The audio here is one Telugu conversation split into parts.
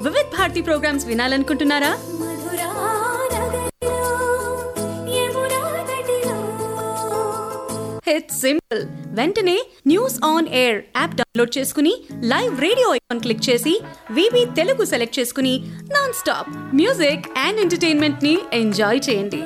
వివిధ్ భారతి ప్రోగ్రామ్స్ వినాలనుకుంటున్నారా మధురా నగరిలో యమునా నదిలో ఇట్స్ సింపుల్ వెంటనే news on air app download చేసుకుని లైవ్ రేడియో ఐకాన్ క్లిక్ చేసి వివి తెలుగు సెలెక్ట్ చేసుకుని non stop music and entertainment ని ఎంజాయ్ చేయండి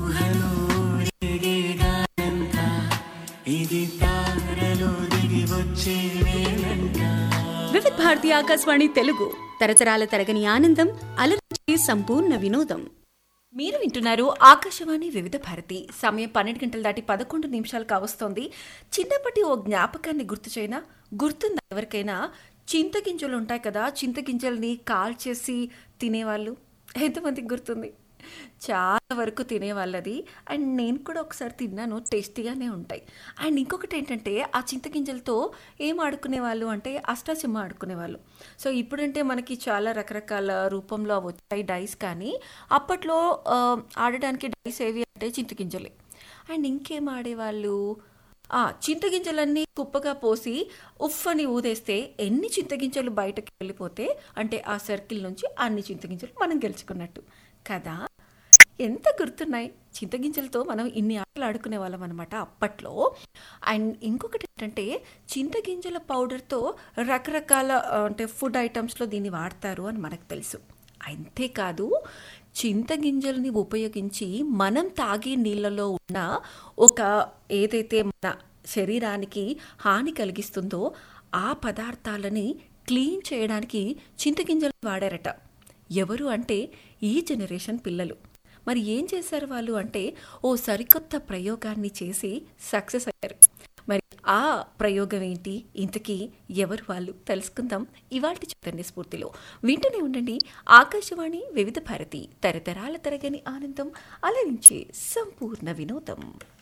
వివిధ్ భారతి ఆకాశవాణి తెలుగు తరతరాల తరగని ఆనందం అలరించి సంపూర్ణ వినోదం మీరు వింటున్నారు ఆకాశవాణి వివిధ భారతి సమయం పన్నెండు గంటలు దాటి పదకొండు నిమిషాలు కావస్తోంది చిన్నప్పటి ఓ జ్ఞాపకాన్ని గుర్తు చేయనా గుర్తుందా ఎవరికైనా చింతగింజలు ఉంటాయి కదా చింతగింజల్ని కాల్చేసి తినేవాళ్ళు ఎంతమందికి గుర్తుంది చాలా వరకు తినేవాళ్ళది అండ్ నేను కూడా ఒకసారి తిన్నాను టేస్టీగానే ఉంటాయి అండ్ ఇంకొకటి ఏంటంటే ఆ చింతగింజలతో ఏం ఆడుకునేవాళ్ళు అంటే అష్టాచెమ్మ ఆడుకునేవాళ్ళు సో ఇప్పుడంటే మనకి చాలా రకరకాల రూపంలో అవి వచ్చాయి డైస్ కానీ అప్పట్లో ఆ, ఆడడానికి డైస్ ఏవి అంటే చింతగింజలే అండ్ ఇంకేం ఆడేవాళ్ళు ఆ చింతగింజలన్నీ కుప్పగా పోసి ఉఫ్ అని ఊదేస్తే ఎన్ని చింతగింజలు బయటకు వెళ్ళిపోతే అంటే ఆ సర్కిల్ నుంచి అన్ని చింతగింజలు మనం గెలుచుకున్నట్టు కదా ఎంత గుర్తున్నాయి చింతగింజలతో మనం ఇన్ని ఆటలు ఆడుకునే వాళ్ళం అనమాట అప్పట్లో అండ్ ఇంకొకటి ఏంటంటే చింతగింజల పౌడర్తో రకరకాల ఆ, అంటే ఫుడ్ ఐటమ్స్లో దీన్ని వాడతారు అని మనకు తెలుసు అంతేకాదు చింతగింజల్ని ఉపయోగించి మనం తాగే నీళ్ళలో ఉన్న ఒక ఏదైతే మన శరీరానికి హాని కలిగిస్తుందో ఆ పదార్థాలని క్లీన్ చేయడానికి చింతగింజలు వాడారట ఎవరు అంటే ఈ జనరేషన్ పిల్లలు మరి ఏం చేశారు వాళ్ళు అంటే ఓ సరికొత్త ప్రయోగాన్ని చేసి సక్సెస్ అయ్యారు మరి ఆ ప్రయోగం ఏంటి ఇంతకీ ఎవరు వాళ్ళు తెలుసుకుందాం ఇవాళ చైతన్య స్ఫూర్తిలో వింటూనే ఉండండి ఆకాశవాణి వివిధ భారతి తరతరాల తరగని ఆనందం అలరించే సంపూర్ణ వినోదం